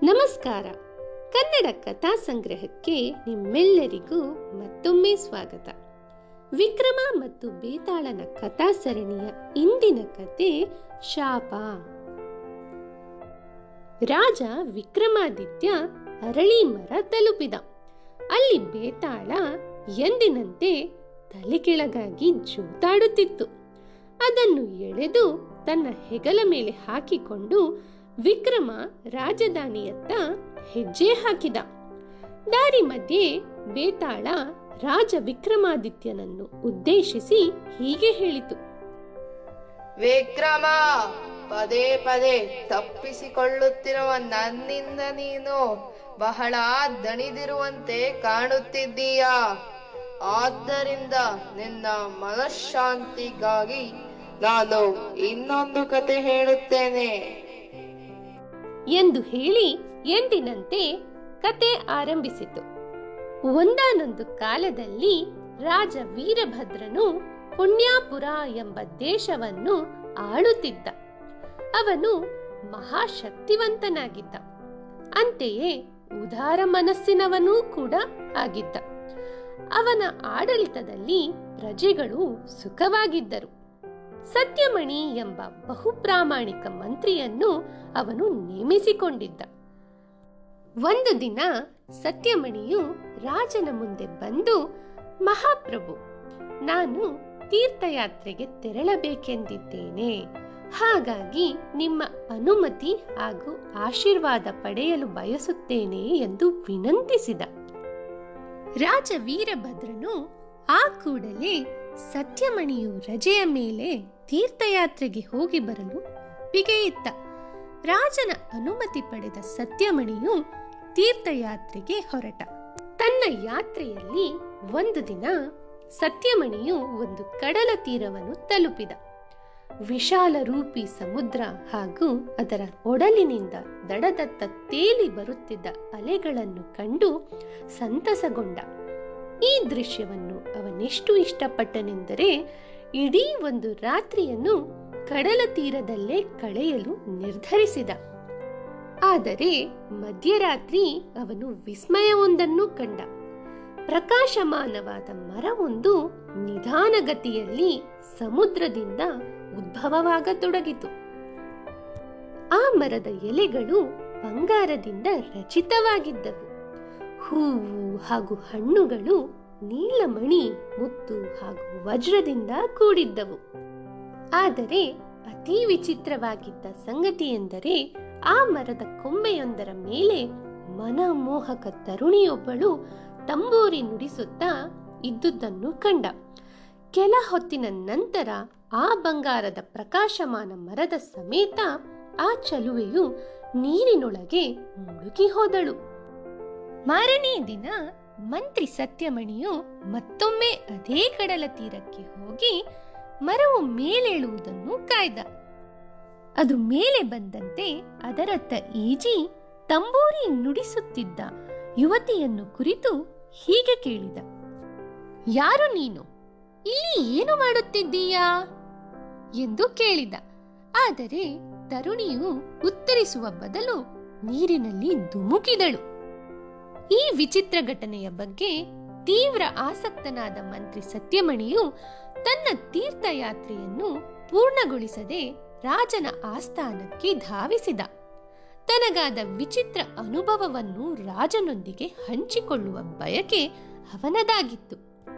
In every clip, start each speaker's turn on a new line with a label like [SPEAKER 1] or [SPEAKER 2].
[SPEAKER 1] ನಮಸ್ಕಾರ ಕನ್ನಡ ಕಥಾ ಸಂಗ್ರಹಕ್ಕೆ ನಿಮ್ಮೆಲ್ಲರಿಗೂ ಮತ್ತೊಮ್ಮೆ ಸ್ವಾಗತ ವಿಕ್ರಮ ಮತ್ತು ಬೇತಾಳನ ಕಥಾ ಸರಣಿಯ ಇಂದಿನ ಕತೆ ಶಾಪ ರಾಜ ವಿಕ್ರಮಾದಿತ್ಯ ಅರಳಿ ಮರ ತಲುಪಿದ ಅಲ್ಲಿ ಬೇತಾಳ ಎಂದಿನಂತೆ ತಲೆ ಕೆಳಗಾಗಿ ಜೂತಾಡುತ್ತಿತ್ತು ಅದನ್ನು ಎಳೆದು ತನ್ನ ಹೆಗಲ ಮೇಲೆ ಹಾಕಿಕೊಂಡು ವಿಕ್ರಮ ರಾಜಧಾನಿಯತ್ತ ಹೆಜ್ಜೆ ಹಾಕಿದ ದಾರಿ ಮಧ್ಯೆ ಬೇತಾಳ ರಾಜ ವಿಕ್ರಮಾದಿತ್ಯನನ್ನು ಉದ್ದೇಶಿಸಿ ಹೀಗೆ ಹೇಳಿತು
[SPEAKER 2] ವಿಕ್ರಮ ಪದೇ ಪದೇ ತಪ್ಪಿಸಿಕೊಳ್ಳುತ್ತಿರುವ ನನ್ನಿಂದ ನೀನು ಬಹಳ ದಣಿದಿರುವಂತೆ ಕಾಣುತ್ತಿದ್ದೀಯಾ ಆದ್ದರಿಂದ ನಿನ್ನ ಮನಃಶಾಂತಿಗಾಗಿ ನಾನು ಇನ್ನೊಂದು ಕತೆ ಹೇಳುತ್ತೇನೆ
[SPEAKER 1] ಎಂದು ಹೇಳಿ ಎಂದಿನಂತೆ ಕತೆ ಆರಂಭಿಸಿತು ಒಂದಾನೊಂದು ಕಾಲದಲ್ಲಿ ರಾಜ ವೀರಭದ್ರನು ಪುಣ್ಯಾಪುರ ಎಂಬ ದೇಶವನ್ನು ಆಳುತ್ತಿದ್ದ ಅವನು ಮಹಾಶಕ್ತಿವಂತನಾಗಿದ್ದ ಅಂತೆಯೇ ಉದಾರ ಮನಸ್ಸಿನವನೂ ಕೂಡ ಆಗಿದ್ದ ಅವನ ಆಡಳಿತದಲ್ಲಿ ಪ್ರಜೆಗಳು ಸುಖವಾಗಿದ್ದರು ಸತ್ಯಮಣಿ ಎಂಬ ಬಹುಪ್ರಾಮಾಣಿಕ ಮಂತ್ರಿಯನ್ನು ಅವನು ನೇಮಿಸಿಕೊಂಡಿದ್ದ ಒಂದು ದಿನ ಸತ್ಯಮಣಿಯು ರಾಜನ ಮುಂದೆ ಬಂದು ಮಹಾಪ್ರಭು ನಾನು ತೀರ್ಥಯಾತ್ರೆಗೆ ತೆರಳಬೇಕೆಂದಿದ್ದೇನೆ ಹಾಗಾಗಿ ನಿಮ್ಮ ಅನುಮತಿ ಹಾಗೂ ಆಶೀರ್ವಾದ ಪಡೆಯಲು ಬಯಸುತ್ತೇನೆ ಎಂದು ವಿನಂತಿಸಿದ ರಾಜ ವೀರಭದ್ರನು ಆ ಕೂಡಲೇ ಸತ್ಯಮಣಿಯು ರಜೆಯ ಮೇಲೆ ತೀರ್ಥಯಾತ್ರೆಗೆ ಹೋಗಿ ಬರಲು ಒಪ್ಪಿಗೆಯಿತ್ತ ರಾಜನ ಅನುಮತಿ ಪಡೆದ ಸತ್ಯಮಣಿಯು ತೀರ್ಥಯಾತ್ರೆಗೆ ಹೊರಟ ತನ್ನ ಯಾತ್ರೆಯಲ್ಲಿ ಒಂದು ದಿನ ಸತ್ಯಮಣಿಯು ಒಂದು ಕಡಲ ತೀರವನ್ನು ತಲುಪಿದ ವಿಶಾಲ ರೂಪಿ ಸಮುದ್ರ ಹಾಗೂ ಅದರ ಒಡಲಿನಿಂದ ದಡದತ್ತ ತೇಲಿ ಬರುತ್ತಿದ್ದ ಅಲೆಗಳನ್ನು ಕಂಡು ಸಂತಸಗೊಂಡ ಈ ದೃಶ್ಯವನ್ನು ಅವನೆಷ್ಟು ಇಷ್ಟಪಟ್ಟನೆಂದರೆ ಇಡೀ ಒಂದು ರಾತ್ರಿಯನ್ನು ಕಡಲ ತೀರದಲ್ಲೇ ಕಳೆಯಲು ನಿರ್ಧರಿಸಿದ ಆದರೆ ಮಧ್ಯರಾತ್ರಿ ಅವನು ವಿಸ್ಮಯವೊಂದನ್ನು ಕಂಡ ಪ್ರಕಾಶಮಾನವಾದ ಮರವೊಂದು ನಿಧಾನಗತಿಯಲ್ಲಿ ಸಮುದ್ರದಿಂದ ಉದ್ಭವವಾಗತೊಡಗಿತು ಆ ಮರದ ಎಲೆಗಳು ಬಂಗಾರದಿಂದ ರಚಿತವಾಗಿದ್ದವು ಹೂವು ಹಾಗೂ ಹಣ್ಣುಗಳು ನೀಲಮಣಿ ಮುತ್ತು ಹಾಗೂ ವಜ್ರದಿಂದ ಕೂಡಿದ್ದವು ಆದರೆ ಅತಿ ವಿಚಿತ್ರವಾಗಿದ್ದ ಸಂಗತಿ ಎಂದರೆ ಆ ಮರದ ಕೊಂಬೆಯೊಂದರ ಮೇಲೆ ಮನಮೋಹಕ ತರುಣಿಯೊಬ್ಬಳು ತಂಬೂರಿ ನುಡಿಸುತ್ತಾ ಇದ್ದುದನ್ನು ಕಂಡ ಕೆಲ ಹೊತ್ತಿನ ನಂತರ ಆ ಬಂಗಾರದ ಪ್ರಕಾಶಮಾನ ಮರದ ಸಮೇತ ಆ ಚಲುವೆಯು ನೀರಿನೊಳಗೆ ಮುಳುಗಿ ಹೋದಳು ಮಾರನೇ ದಿನ ಮಂತ್ರಿ ಸತ್ಯಮಣಿಯು ಮತ್ತೊಮ್ಮೆ ಅದೇ ಕಡಲ ತೀರಕ್ಕೆ ಹೋಗಿ ಮರವು ಮೇಲೇಳುವುದನ್ನು ಕಾಯ್ದ ಅದು ಮೇಲೆ ಬಂದಂತೆ ಅದರತ್ತ ಈಜಿ ತಂಬೂರಿ ನುಡಿಸುತ್ತಿದ್ದ ಯುವತಿಯನ್ನು ಕುರಿತು ಹೀಗೆ ಕೇಳಿದ ಯಾರು ನೀನು ಇಲ್ಲಿ ಏನು ಮಾಡುತ್ತಿದ್ದೀಯಾ ಎಂದು ಕೇಳಿದ ಆದರೆ ತರುಣಿಯು ಉತ್ತರಿಸುವ ಬದಲು ನೀರಿನಲ್ಲಿ ಧುಮುಕಿದಳು ಈ ವಿಚಿತ್ರ ಘಟನೆಯ ಬಗ್ಗೆ ತೀವ್ರ ಆಸಕ್ತನಾದ ಮಂತ್ರಿ ಸತ್ಯಮಣಿಯು ತನ್ನ ತೀರ್ಥಯಾತ್ರೆಯನ್ನು ಪೂರ್ಣಗೊಳಿಸದೆ ರಾಜನ ಆಸ್ಥಾನಕ್ಕೆ ಧಾವಿಸಿದ ತನಗಾದ ವಿಚಿತ್ರ ಅನುಭವವನ್ನು ರಾಜನೊಂದಿಗೆ ಹಂಚಿಕೊಳ್ಳುವ ಬಯಕೆ ಅವನದಾಗಿತ್ತು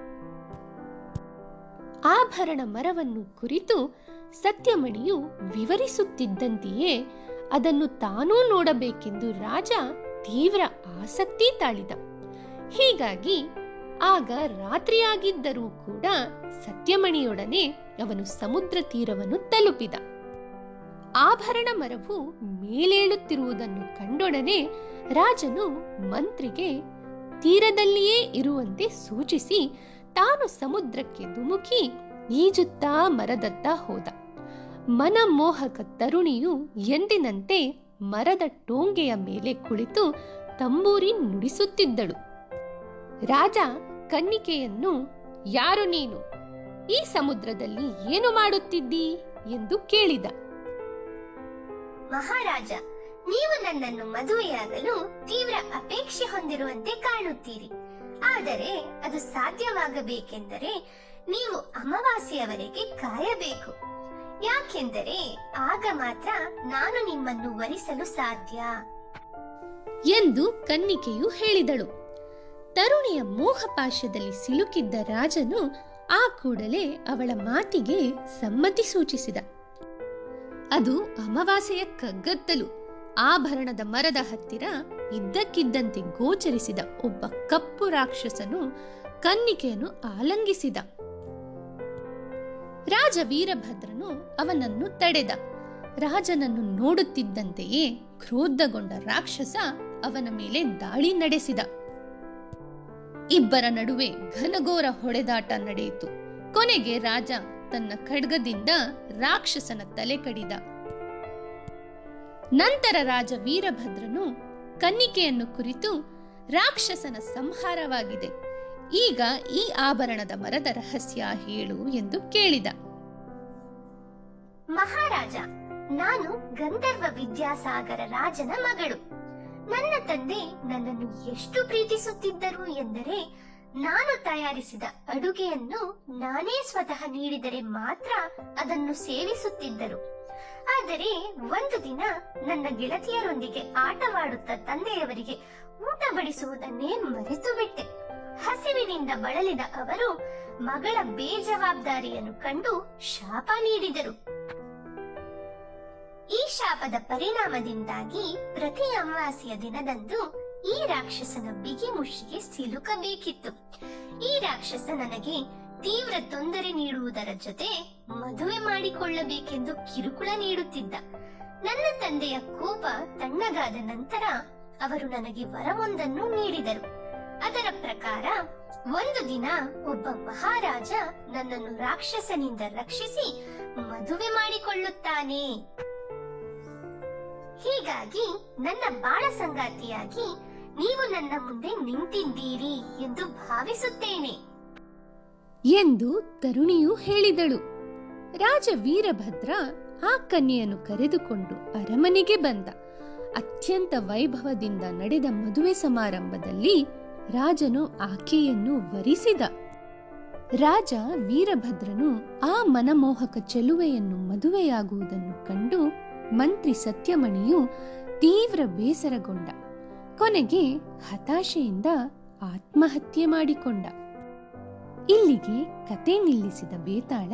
[SPEAKER 1] ಆಭರಣ ಮರವನ್ನು ಕುರಿತು ಸತ್ಯಮಣಿಯು ವಿವರಿಸುತ್ತಿದ್ದಂತೆಯೇ ಅದನ್ನು ತಾನೂ ನೋಡಬೇಕೆಂದು ರಾಜ ತೀವ್ರ ಆಸಕ್ತಿ ತಾಳಿದ ಹೀಗಾಗಿ ಆಗ ರಾತ್ರಿಯಾಗಿದ್ದರೂ ಕೂಡ ಸತ್ಯಮಣಿಯೊಡನೆ ಅವನು ಸಮುದ್ರ ತೀರವನ್ನು ತಲುಪಿದ ಆಭರಣ ಮರವು ಮೇಲೇಳುತ್ತಿರುವುದನ್ನು ಕಂಡೊಡನೆ ರಾಜನು ಮಂತ್ರಿಗೆ ತೀರದಲ್ಲಿಯೇ ಇರುವಂತೆ ಸೂಚಿಸಿ ತಾನು ಸಮುದ್ರಕ್ಕೆ ಧುಮುಕಿ ಈಜುತ್ತಾ ಮರದತ್ತ ಹೋದ ಮನಮೋಹಕ ತರುಣಿಯು ಎಂದಿನಂತೆ ಮರದ ಟೋಂಗೆಯ ಮೇಲೆ ಕುಳಿತು ತಂಬೂರಿ ನುಡಿಸುತ್ತಿದ್ದಳು ರಾಜ ಕನ್ನಿಕೆಯನ್ನು ಯಾರು ನೀನು ಈ ಸಮುದ್ರದಲ್ಲಿ ಏನು ಮಾಡುತ್ತಿದ್ದೀ ಎಂದು ಕೇಳಿದ
[SPEAKER 3] ಮಹಾರಾಜ ನೀವು ನನ್ನನ್ನು ಮದುವೆಯಾಗಲು ತೀವ್ರ ಅಪೇಕ್ಷೆ ಹೊಂದಿರುವಂತೆ ಕಾಣುತ್ತೀರಿ ಆದರೆ ಅದು ಸಾಧ್ಯವಾಗಬೇಕೆಂದರೆ ನೀವು ಅಮಾವಾಸ್ಯೆಯವರೆಗೆ ಕಾಯಬೇಕು ಯಾಕೆಂದರೆ ಆಗ ಮಾತ್ರ ನಾನು ನಿಮ್ಮನ್ನು ವರಿಸಲು ಸಾಧ್ಯ
[SPEAKER 1] ಎಂದು ಕನ್ನಿಕೆಯು ಹೇಳಿದಳು ತರುಣಿಯ ಮೋಹಪಾಶದಲ್ಲಿ ಸಿಲುಕಿದ್ದ ರಾಜನು ಆ ಕೂಡಲೇ ಅವಳ ಮಾತಿಗೆ ಸಮ್ಮತಿ ಸೂಚಿಸಿದ ಅದು ಅಮಾವಾಸ್ಯೆಯ ಕಗ್ಗತ್ತಲು ಆಭರಣದ ಮರದ ಹತ್ತಿರ ಇದ್ದಕ್ಕಿದ್ದಂತೆ ಗೋಚರಿಸಿದ ಒಬ್ಬ ಕಪ್ಪು ರಾಕ್ಷಸನು ಕನ್ನಿಕೆಯನ್ನು ಆಲಂಗಿಸಿದ ರಾಜ ವೀರಭದ್ರನು ಅವನನ್ನು ತಡೆದ ರಾಜನನ್ನು ನೋಡುತ್ತಿದ್ದಂತೆಯೇ ಕ್ರೋಧಗೊಂಡ ರಾಕ್ಷಸ ಅವನ ಮೇಲೆ ದಾಳಿ ನಡೆಸಿದ ಇಬ್ಬರ ನಡುವೆ ಘನಘೋರ ಹೊಡೆದಾಟ ನಡೆಯಿತು ಕೊನೆಗೆ ರಾಜ ತನ್ನ ಖಡ್ಗದಿಂದ ರಾಕ್ಷಸನ ತಲೆ ಕಡಿದ ನಂತರ ರಾಜ ವೀರಭದ್ರನು ಕನ್ನಿಕೆಯನ್ನು ಕುರಿತು ರಾಕ್ಷಸನ ಸಂಹಾರವಾಗಿದೆ ಈಗ ಈ ಆಭರಣದ ಮರದ ರಹಸ್ಯ ಹೇಳು ಎಂದು ಕೇಳಿದ
[SPEAKER 3] ಮಹಾರಾಜ ನಾನು ಗಂಧರ್ವ ವಿದ್ಯಾಸಾಗರ ರಾಜನ ಮಗಳು ನನ್ನ ತಂದೆ ನನ್ನನ್ನು ಎಷ್ಟು ಪ್ರೀತಿಸುತ್ತಿದ್ದರು ಎಂದರೆ ನಾನು ತಯಾರಿಸಿದ ಅಡುಗೆಯನ್ನು ನಾನೇ ಸ್ವತಃ ನೀಡಿದರೆ ಮಾತ್ರ ಅದನ್ನು ಸೇವಿಸುತ್ತಿದ್ದರು ಆದರೆ ಒಂದು ದಿನ ನನ್ನ ಗೆಳತಿಯರೊಂದಿಗೆ ಆಟವಾಡುತ್ತಾ ತಂದೆಯವರಿಗೆ ಊಟ ಬಡಿಸುವುದನ್ನೇ ಮರೆತು ಬಿಟ್ಟೆ ಹಸಿವಿನಿಂದ ಬಳಲಿದ ಅವರು ಮಗಳ ಬೇಜವಾಬ್ದಾರಿಯನ್ನು ಕಂಡು ಶಾಪ ನೀಡಿದರು ಈ ಶಾಪದ ಪರಿಣಾಮದಿಂದಾಗಿ ಪ್ರತಿ ಅಮಾವಾಸ್ಯೆಯ ದಿನದಂದು ಈ ರಾಕ್ಷಸನ ಬಿಗಿ ಮುಷ್ಟಿಗೆ ಸಿಲುಕಬೇಕಿತ್ತು ಈ ರಾಕ್ಷಸ ನನಗೆ ತೀವ್ರ ತೊಂದರೆ ನೀಡುವುದರ ಜೊತೆ ಮದುವೆ ಮಾಡಿಕೊಳ್ಳಬೇಕೆಂದು ಕಿರುಕುಳ ನೀಡುತ್ತಿದ್ದ ನನ್ನ ತಂದೆಯ ಕೋಪ ತಣ್ಣಗಾದ ನಂತರ ಅವರು ನನಗೆ ವರವೊಂದನ್ನು ನೀಡಿದರು ಅದರ ಪ್ರಕಾರ ಒಂದು ದಿನ ಒಬ್ಬ ಮಹಾರಾಜ ನನ್ನನ್ನು ರಾಕ್ಷಸನಿಂದ ರಕ್ಷಿಸಿ ಮದುವೆ ಮಾಡಿಕೊಳ್ಳುತ್ತಾನೆ ಹೀಗಾಗಿ ನನ್ನ ಬಾಳ ಸಂಗಾತಿಯಾಗಿ ನೀವು ನನ್ನ ಮುಂದೆ ನಿಂತಿದ್ದೀರಿ ಎಂದು ಭಾವಿಸುತ್ತೇನೆ
[SPEAKER 1] ಎಂದು ತರುಣಿಯು ಹೇಳಿದಳು ರಾಜ ವೀರಭದ್ರ ಆ ಕನ್ಯೆಯನ್ನು ಕರೆದುಕೊಂಡು ಅರಮನೆಗೆ ಬಂದ ಅತ್ಯಂತ ವೈಭವದಿಂದ ನಡೆದ ಮದುವೆ ಸಮಾರಂಭದಲ್ಲಿ ರಾಜನು ಆಕೆಯನ್ನು ವರಿಸಿದ ರಾಜ ವೀರಭದ್ರನು ಆ ಮನಮೋಹಕ ಚೆಲುವೆಯನ್ನು ಮದುವೆಯಾಗುವುದನ್ನು ಕಂಡು ಮಂತ್ರಿ ಸತ್ಯಮಣಿಯು ತೀವ್ರ ಬೇಸರಗೊಂಡ ಕೊನೆಗೆ ಹತಾಶೆಯಿಂದ ಆತ್ಮಹತ್ಯೆ ಮಾಡಿಕೊಂಡ ಇಲ್ಲಿಗೆ ಕತೆ ನಿಲ್ಲಿಸಿದ ಬೇತಾಳ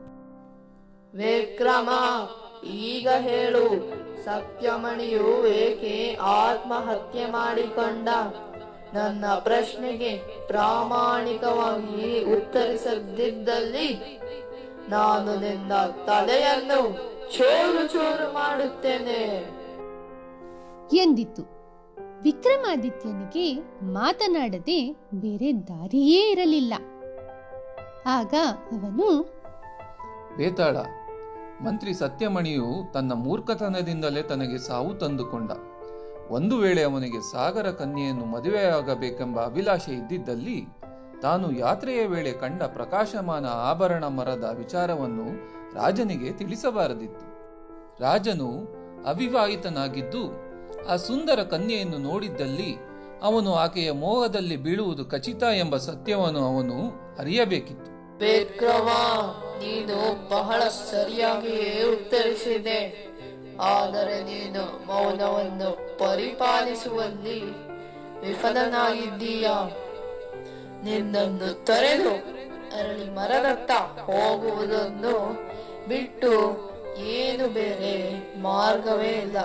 [SPEAKER 2] ವಿಕ್ರಮ ಈಗ ಹೇಳು ಸತ್ಯಮಣಿಯು ಏಕೆ ಆತ್ಮಹತ್ಯೆ ಮಾಡಿಕೊಂಡ ನನ್ನ ಪ್ರಶ್ನೆಗೆ ಪ್ರಾಮಾಣಿಕವಾಗಿ ಉತ್ತರಿಸದಿದ್ದಲ್ಲಿ ನಾನು ನಿನ್ನ ತಲೆಯನ್ನು ಚೂರು ಚೂರು ಮಾಡುತ್ತೇನೆ
[SPEAKER 1] ಎಂದಿತು ವಿಕ್ರಮಾದಿತ್ಯನಿಗೆ ಮಾತನಾಡದೆ ಬೇರೆ ದಾರಿಯೇ ಇರಲಿಲ್ಲ ಆಗ ಅವನು
[SPEAKER 4] ಬೇತಾಳ ಮಂತ್ರಿ ಸತ್ಯಮಣಿಯು ತನ್ನ ಮೂರ್ಖತನದಿಂದಲೇ ತನಗೆ ಸಾವು ತಂದುಕೊಂಡ ಒಂದು ವೇಳೆ ಅವನಿಗೆ ಸಾಗರ ಕನ್ಯೆಯನ್ನು ಮದುವೆಯಾಗಬೇಕೆಂಬ ಅಭಿಲಾಷೆ ಇದ್ದಿದ್ದಲ್ಲಿ ತಾನು ಯಾತ್ರೆಯ ವೇಳೆ ಕಂಡ ಪ್ರಕಾಶಮಾನ ಆಭರಣ ಮರದ ವಿಚಾರವನ್ನು ರಾಜನಿಗೆ ತಿಳಿಸಬಾರದಿತ್ತು ರಾಜನು ಅವಿವಾಹಿತನಾಗಿದ್ದು ಆ ಸುಂದರ ಕನ್ಯೆಯನ್ನು ನೋಡಿದ್ದಲ್ಲಿ ಅವನು ಆಕೆಯ ಮೋಹದಲ್ಲಿ ಬೀಳುವುದು ಖಚಿತ ಎಂಬ ಸತ್ಯವನ್ನು ಅವನು ಅರಿಯಬೇಕಿತ್ತು
[SPEAKER 2] ವಿಕ್ರಮ ನೀನು ಬಹಳ ಸರಿಯಾಗಿಯೇ ಉತ್ತರಿಸಿದೆ ಆದರೆ ನೀನು ಮೌನವನ್ನು ಪರಿಪಾಲಿಸುವಲ್ಲಿ ವಿಫಲನಾಗಿದ್ದೀಯ ನಿನ್ನನ್ನು ತೊರೆದು ಅರಳಿ ಮರದತ್ತ ಹೋಗುವುದನ್ನು ಬಿಟ್ಟು ಏನು ಬೇರೆ ಮಾರ್ಗವೇ ಇಲ್ಲ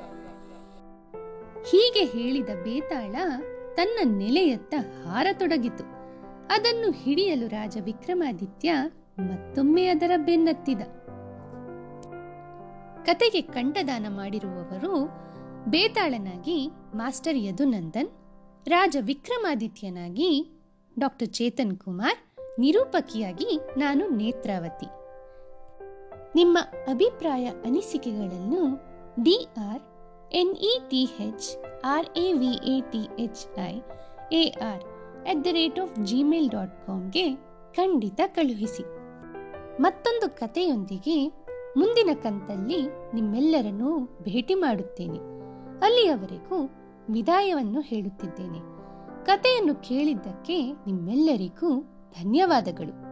[SPEAKER 1] ಹೀಗೆ ಹೇಳಿದ ಬೇತಾಳ ತನ್ನ ನೆಲೆಯತ್ತ ಹಾರತೊಡಗಿತು ಅದನ್ನು ಹಿಡಿಯಲು ರಾಜ ವಿಕ್ರಮಾದಿತ್ಯ ಮತ್ತೊಮ್ಮೆ ಅದರ ಬೆನ್ನತ್ತಿದ ಕತೆಗೆ ಕಂಠದಾನ ಮಾಡಿರುವವರು ಬೇತಾಳನಾಗಿ ಮಾಸ್ಟರ್ ಯದುನಂದನ್ ರಾಜ ವಿಕ್ರಮಾದಿತ್ಯನಾಗಿ ಡಾಕ್ಟರ್ ಚೇತನ್ ಕುಮಾರ್ ನಿರೂಪಕಿಯಾಗಿ ನಾನು ನೇತ್ರಾವತಿ ನಿಮ್ಮ ಅಭಿಪ್ರಾಯ ಅನಿಸಿಕೆಗಳನ್ನು D R N E T H R A V A T H I A R at the rate of Gmail dot ಕಾಮ್ಗೆ ಖಂಡಿತ ಕಳುಹಿಸಿ ಮತ್ತೊಂದು ಕಥೆಯೊಂದಿಗೆ ಮುಂದಿನ ಕಂತಲ್ಲಿ ನಿಮ್ಮೆಲ್ಲರನ್ನೂ ಭೇಟಿ ಮಾಡುತ್ತೇನೆ ಅಲ್ಲಿಯವರೆಗೂ ವಿದಾಯವನ್ನು ಹೇಳುತ್ತಿದ್ದೇನೆ ಕಥೆಯನ್ನು ಕೇಳಿದ್ದಕ್ಕೆ ನಿಮ್ಮೆಲ್ಲರಿಗೂ ಧನ್ಯವಾದಗಳು